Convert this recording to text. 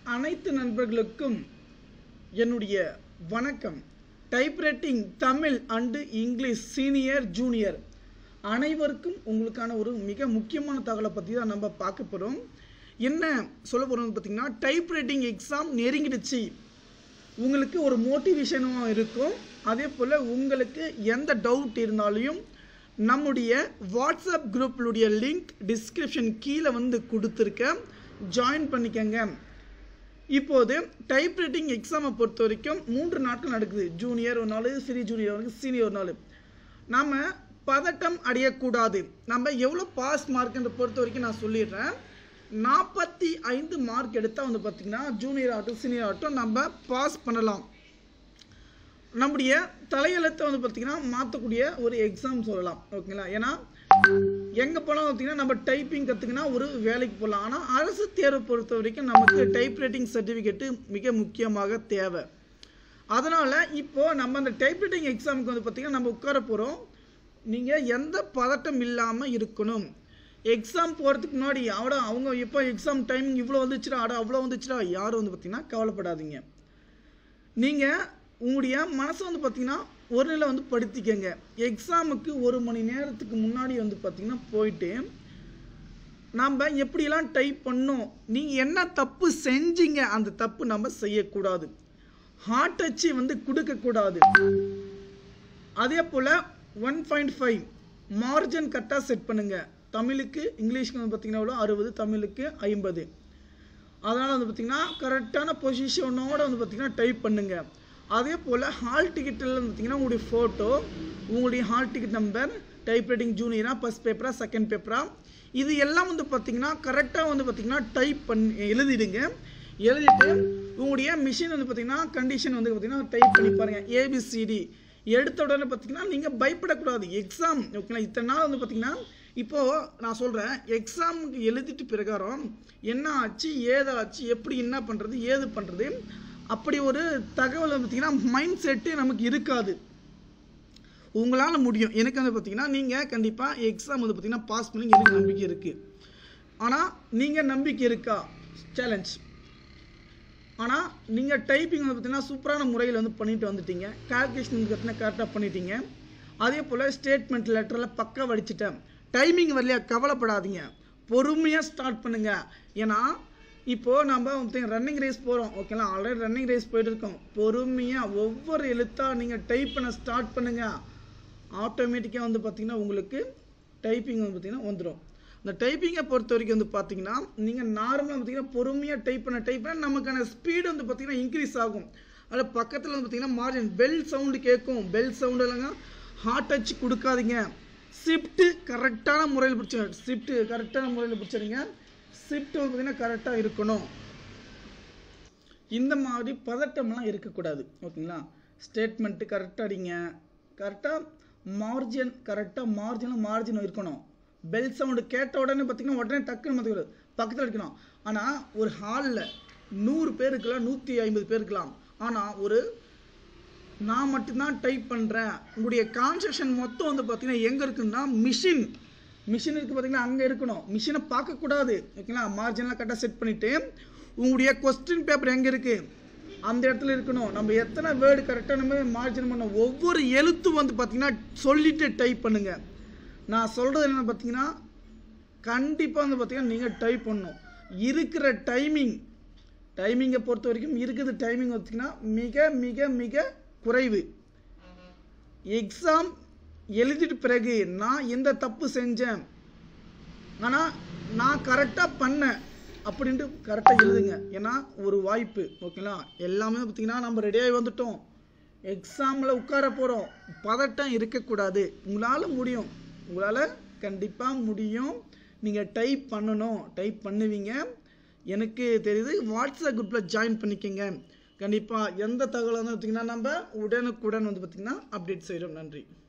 அனைத்து நண்பர்களுக்கும் என்னுடைய வணக்கம் typewriting Tamil and English senior junior அனைவருக்கும் உங்களுக்கான ஒரு மிக முக்கியமான தகவலை பற்றி தான் நம்ம பார்க்க போகிறோம் என்ன சொல்ல போகிறோம் பார்த்தீங்கன்னா டைப்ரைட்டிங் எக்ஸாம் நெருங்கிடுச்சு உங்களுக்கு ஒரு மோட்டிவேஷனும் இருக்கும் அதே போல் உங்களுக்கு எந்த டவுட் இருந்தாலும் நம்முடைய வாட்ஸ்அப் குரூப்ளுடைய லிங்க் டிஸ்கிரிப்ஷன் கீழே வந்து கொடுத்துருக்கேன் ஜாயின் பண்ணிக்கங்க இப்போது டைப்ரைட்டிங் எக்ஸாமை பொறுத்த வரைக்கும் மூன்று நாட்கள் நடக்குது ஜூனியர் ஒரு நாள் சிறி ஜூனியர் ஒரு நாள் சீனியர் ஒரு நாள் நாம் பதட்டம் அடையக்கூடாது நம்ம எவ்வளோ பாஸ் மார்க்ன்ற பொறுத்த வரைக்கும் நான் சொல்லிடுறேன் நாற்பத்தி ஐந்து மார்க் எடுத்தால் வந்து பார்த்திங்கன்னா ஜூனியர் ஆகட்டும் சீனியர் ஆகட்டும் நம்ம பாஸ் பண்ணலாம் நம்முடைய தலையெழுத்தை வந்து பார்த்திங்கன்னா மாற்றக்கூடிய ஒரு எக்ஸாம் சொல்லலாம் ஓகேங்களா ஏன்னா எங்கே போனால் பார்த்தீங்கன்னா நம்ம டைப்பிங் கற்றுக்கினா ஒரு வேலைக்கு போகலாம் ஆனால் அரசு தேர்வு பொறுத்த வரைக்கும் நமக்கு டைப் ரைட்டிங் சர்டிஃபிகேட்டு மிக முக்கியமாக தேவை அதனால் இப்போது நம்ம அந்த டைப் ரைட்டிங் எக்ஸாமுக்கு வந்து பார்த்திங்கன்னா நம்ம உட்கார போகிறோம் நீங்கள் எந்த பதட்டம் இல்லாமல் இருக்கணும் எக்ஸாம் போகிறதுக்கு முன்னாடி ஆட அவங்க இப்போ எக்ஸாம் டைமிங் இவ்வளோ வந்துச்சுடா ஆட அவ்வளோ வந்துச்சுடா யாரும் வந்து பார்த்திங்கன்னா கவலைப்படாதீங்க நீங்கள் உங்களுடைய மனசை வந்து பார்த்திங்கன்னா ஒரு நிலை வந்து படுத்திக்கங்க எக்ஸாமுக்கு ஒரு மணி நேரத்துக்கு முன்னாடி வந்து பார்த்திங்கன்னா போயிட்டு நம்ம எப்படிலாம் டைப் பண்ணோம் நீங்கள் என்ன தப்பு செஞ்சீங்க அந்த தப்பு நம்ம செய்யக்கூடாது ஹார்ட் டச்சு வந்து கொடுக்கக்கூடாது அதே போல் ஒன் பாயிண்ட் ஃபைவ் மார்ஜின் கரெக்டாக செட் பண்ணுங்கள் தமிழுக்கு இங்கிலீஷ்க்கு வந்து பார்த்திங்கன்னா எவ்வளோ அறுபது தமிழுக்கு ஐம்பது அதனால் வந்து பார்த்திங்கன்னா கரெக்டான பொசிஷனோட வந்து பார்த்திங்கன்னா டைப் பண்ணுங்கள் அதே போல் ஹால் டிக்கெட்டில் வந்து பார்த்திங்கன்னா உங்களுடைய ஃபோட்டோ உங்களுடைய ஹால் டிக்கெட் நம்பர் டைப்ரைட்டிங் ஜூனியரா ஃபஸ்ட் பேப்பரா செகண்ட் பேப்பரா இது எல்லாம் வந்து பார்த்திங்கன்னா கரெக்டாக வந்து பார்த்திங்கன்னா டைப் பண்ணி எழுதிடுங்க எழுதிட்டு உங்களுடைய மிஷின் வந்து பார்த்திங்கன்னா கண்டிஷன் வந்து பார்த்திங்கன்னா டைப் பண்ணி பாருங்கள் ஏபிசிடி எடுத்த உடனே பார்த்திங்கன்னா நீங்கள் பயப்படக்கூடாது எக்ஸாம் ஓகேங்களா இத்தனை நாள் வந்து பார்த்திங்கன்னா இப்போது நான் சொல்கிறேன் எக்ஸாமுக்கு எழுதிட்டு பிரகாரம் என்ன ஆச்சு ஏதாச்சு எப்படி என்ன பண்ணுறது ஏது பண்ணுறது அப்படி ஒரு தகவல் பார்த்தீங்கன்னா மைண்ட் செட்டு நமக்கு இருக்காது உங்களால் முடியும் எனக்கு வந்து பார்த்தீங்கன்னா நீங்கள் கண்டிப்பாக எக்ஸாம் வந்து பார்த்தீங்கன்னா பாஸ் பண்ணி எனக்கு நம்பிக்கை இருக்குது ஆனால் நீங்கள் நம்பிக்கை இருக்கா சேலஞ்ச் ஆனால் நீங்கள் டைப்பிங் வந்து பார்த்தீங்கன்னா சூப்பரான முறையில் வந்து பண்ணிட்டு வந்துட்டீங்க கால்குலேஷன் வந்து பார்த்தீங்கன்னா கரெக்டாக பண்ணிட்டீங்க அதே போல் ஸ்டேட்மெண்ட் லெட்டரில் பக்கா வடிச்சிட்டேன் டைமிங் வரலையா கவலைப்படாதீங்க பொறுமையாக ஸ்டார்ட் பண்ணுங்கள் ஏன்னா இப்போது நம்ம ரன்னிங் ரேஸ் போகிறோம் ஓகேங்களா ஆல்ரெடி ரன்னிங் ரேஸ் போயிட்டு இருக்கோம் பொறுமையாக ஒவ்வொரு எழுத்தாக நீங்கள் டைப் பண்ண ஸ்டார்ட் பண்ணுங்கள் ஆட்டோமேட்டிக்காக வந்து பார்த்திங்கன்னா உங்களுக்கு டைப்பிங் வந்து பார்த்திங்கன்னா வந்துடும் இந்த டைப்பிங்கை பொறுத்த வரைக்கும் வந்து பார்த்தீங்கன்னா நீங்கள் நார்மலாக பார்த்தீங்கன்னா பொறுமையாக டைப் பண்ண டைப் பண்ண நமக்கான ஸ்பீடு வந்து பார்த்திங்கன்னா இன்க்ரீஸ் ஆகும் அதில் பக்கத்தில் வந்து பார்த்திங்கன்னா மார்ஜின் பெல் சவுண்டு கேட்கும் பெல் சவுண்டு இல்லைங்க ஹார்ட் டச் கொடுக்காதீங்க ஷிஃப்ட்டு கரெக்டான முறையில் பிடிச்சிங்க ஷிஃப்ட்டு கரெக்டான முறையில் பிடிச்சிருங்க ஷிஃப்ட் வந்து பார்த்திங்கன்னா கரெக்டாக இருக்கணும் இந்த மாதிரி பதட்டம்லாம் இருக்கக்கூடாது ஓகேங்களா ஸ்டேட்மெண்ட்டு கரெக்டாக அடிங்க கரெக்டாக மார்ஜின் கரெக்டாக மார்ஜினும் மார்ஜினும் இருக்கணும் பெல் சவுண்டு கேட்ட உடனே பார்த்திங்கன்னா உடனே டக்குன்னு மதிக்கூடாது பக்கத்தில் இருக்கணும் ஆனால் ஒரு ஹாலில் நூறு பேர் இருக்கலாம் நூற்றி ஐம்பது பேர் இருக்கலாம் ஆனால் ஒரு நான் மட்டும்தான் டைப் பண்ணுறேன் உங்களுடைய கான்செப்ஷன் மொத்தம் வந்து பார்த்தீங்கன்னா எங்கே இருக்குன்னா மிஷின் மிஷின் இருக்குது பார்த்தீங்கன்னா அங்கே இருக்கணும் மிஷினை பார்க்கக்கூடாது ஓகேங்களா மார்ஜின்லாம் கரெக்டாக செட் பண்ணிவிட்டு உங்களுடைய கொஸ்டின் பேப்பர் எங்கே இருக்குது அந்த இடத்துல இருக்கணும் நம்ம எத்தனை வேர்டு கரெக்டாக நம்ம மார்ஜின் பண்ணோம் ஒவ்வொரு எழுத்தும் வந்து பார்த்திங்கன்னா சொல்லிட்டு டைப் பண்ணுங்கள் நான் சொல்கிறது என்ன பார்த்தீங்கன்னா கண்டிப்பாக வந்து பார்த்திங்கன்னா நீங்கள் டைப் பண்ணணும் இருக்கிற டைமிங் டைமிங்கை பொறுத்த வரைக்கும் இருக்குது டைமிங் பார்த்திங்கன்னா மிக மிக மிக குறைவு எக்ஸாம் எழுதிட்டு பிறகு நான் எந்த தப்பு செஞ்சேன் ஆனால் நான் கரெக்டாக பண்ணேன் அப்படின்ட்டு கரெக்டாக எழுதுங்க ஏன்னா ஒரு வாய்ப்பு ஓகேங்களா எல்லாமே பார்த்திங்கன்னா நம்ம ரெடியாகி வந்துட்டோம் எக்ஸாமில் உட்கார போகிறோம் பதட்டம் இருக்கக்கூடாது உங்களால் முடியும் உங்களால் கண்டிப்பாக முடியும் நீங்கள் டைப் பண்ணணும் டைப் பண்ணுவீங்க எனக்கு தெரியுது வாட்ஸ்அப் குரூப்பில் ஜாயின் பண்ணிக்கோங்க கண்டிப்பாக எந்த தகவலாக வந்து பார்த்திங்கன்னா நம்ம உடனுக்குடன் வந்து பார்த்திங்கன்னா அப்டேட் செய்கிறோம் நன்றி